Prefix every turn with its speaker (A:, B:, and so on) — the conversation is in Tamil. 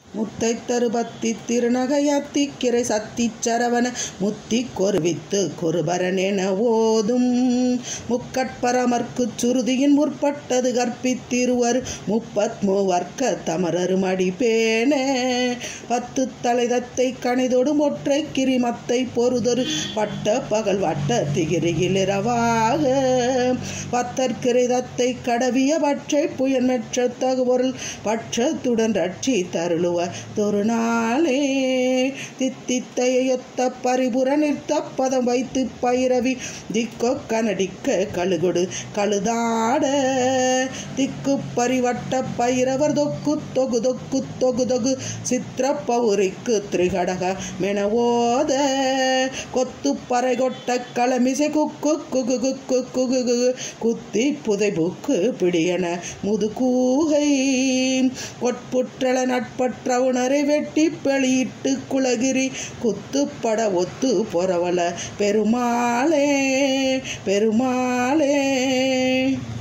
A: முத்தை தருபத்தி திருநகையத்தி கிரை சத்தி சரவண முத்தி கொருவித்து கொருபரனென ஓதும் முக்கட்பரமர்க்கு சுருதியின் முற்பட்டது கற்பித்திருவர் முப்பத் மூவர்க்க தமரரு மடிப்பேன பத்து தலைதத்தை கணிதொடு ஒற்றை கிரிமத்தை பொறுதொரு பட்ட பகல் வட்ட திகிரியிலிரவாக பத்தற்கிரிதத்தை கடவிய பற்றை புயன்மெற்ற தகுபொருள் பட்சத்துடன் ரட்சி தருளுவ தொருநாளே தித்தித்தையொத்த பரிபுர நிறுத்த பதம் வைத்து பைரவி திக்கோ கனடிக்க கழுகொடு கழுதாட திக்கு பரிவட்ட பைரவர் தொக்கு தொகு தொக்கு தொகு தொகு சித்திர பௌரிக்கு திரிகடக மெனவோத கொத்து பறை கொட்ட களமிசை குக்கு குகு குக்கு குகு குகு குத்தி புதை புக்கு பிடியன முதுகூகை கொட்புற்றள நட்பற்ற உணரை வெட்டி வெளியிட்டு குலகிரி குத்துப்பட ஒத்து பொறவல பெருமாளே பெருமாளே